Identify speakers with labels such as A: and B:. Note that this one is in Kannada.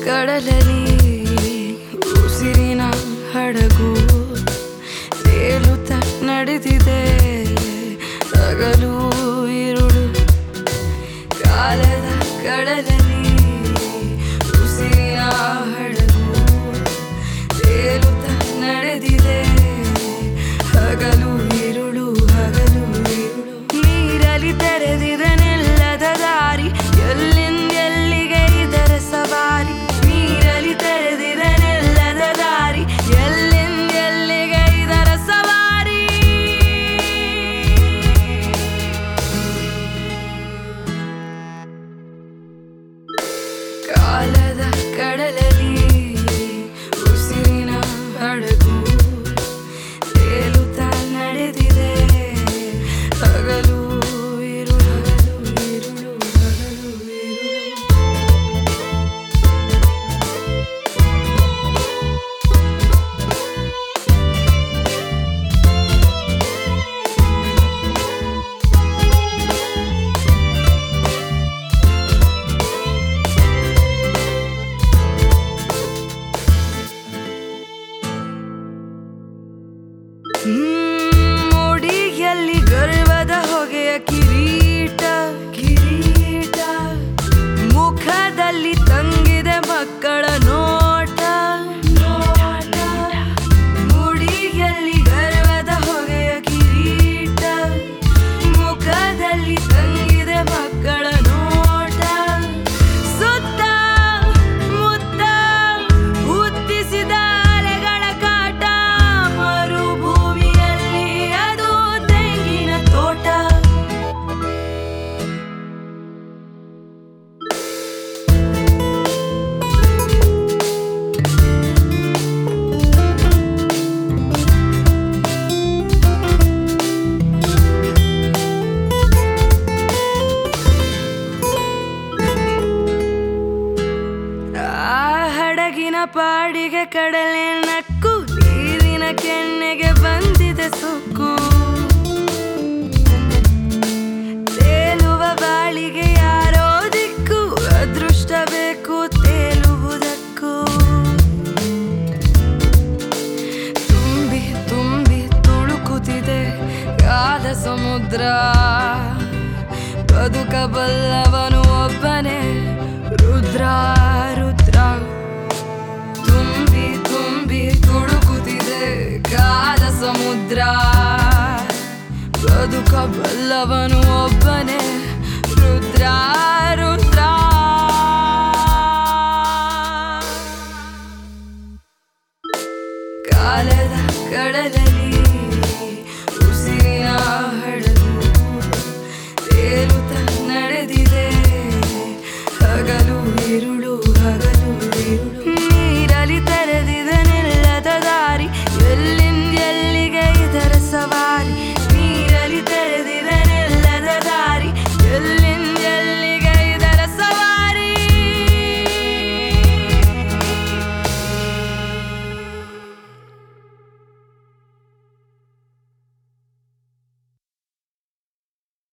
A: ಕಡಲಲ್ಲಿ ಉಸಿರಿನ ಹಡಗು ತೇಲುತ್ತ ನಡೆದಿದೆ ಹಗಲು ಇರುಳು ಕಾಲದ ಕಡಲಲ್ಲಿ ಉಸಿರಿನ ಹಡಗು ತೇಲುತ್ತ ನಡೆದಿದೆ ಹಗಲು ಇರುಳು ಹಗಲು ಇರುಳು ನೀರಲಿ ತೆರೆದಿದೆ ನೆಲ್ಲದ ದಾರಿ ಎಲ್ಲಿಂದೆಲ್ಲಿಗೆ ಇದರ ಸವಾರಿ ನೀರಲಿ ತೆರೆದಿದೆ ನೆಲ್ಲದ ದಾರಿ ಎಲ್ಲಿಂದೆಲ್ಲಿಗೆ ಇದರ ಸವಾರಿ ಕಾಲದ ಕಡಲಲ್ಲಿ ಉಸಿರಿನ ಹಡಗು ತೇಲುತ್ತಾ ನಡೆದಿದೆ ಹಗಲು ಇರುಳು ಹಗಲು ಇರುಳು ಹಗಲು ಇರುಳು ಮುಡಿಯಲ್ಲಿ ಗರ್ವದ ಹೊಗೆಯ ಕಿರೀಟ ಕಿರೀಟ ಮುಖದಲ್ಲಿ ತಂಗಿದೆ ಮಕ್ಕಳ ನೋಟ ನೋಟ ಮುಡಿಯಲ್ಲಿ ಗರ್ವದ ಹೊಗೆಯ ಕಿರೀಟ ಮುಖದಲ್ಲಿ ತಂಗಿದೆ ಮಕ್ಕಳ ನೋಟ ಸುತ್ತ ಮುತ್ತ ಹುತ್ತಿಸಿದ ಅಲೆಗಳ ಕಾಟ ಮರುಭೂಮಿಯಲ್ಲಿ ಅದು ತೆಂಗಿನ ತೋಟ ಆ ಹಡಗಿನ ಪಾಡಿಗೆ ಕಡಲೆ ನಕ್ಕು ನೀರಿನ ಕೆನ್ನೆಗೆ ಬಂದಿದೆ ಸುಕ್ಕು ತೇಲುವ ಬಾಳಿಗೆ ಯಾರೋ ದಿಕ್ಕು ಅದೃಷ್ಟ ಬೇಕು ತೇಲುವುದಕ್ಕೂ ತುಂಬಿ ತುಂಬಿ ತುಳುಕುತ್ತಿದೆ ಕಾದ ಸಮುದ್ರ ಬದುಕಬಲ್ಲವನು ಒಬ್ಬನೇ ರುದ್ರ ರುದ್ರ ತುಂಬಿ ತುಂಬಿ ತುಳುಕುತ್ತಿದೆ ಕಾದ ಸಮುದ್ರ ಬದುಕಬಲ್ಲವನು ಒಬ್ಬನೇ ರುದ್ರ ರುದ್ರ ಕಾಲದ ಕಡಲಲ್ಲಿ ಉಸಿರಿನ ಹಡಗು ತೇಲುತ್ತ ನಡೆದಿದೆ ಹಗಲು ಇರುಳು ಹಗಲು ಇರುಳು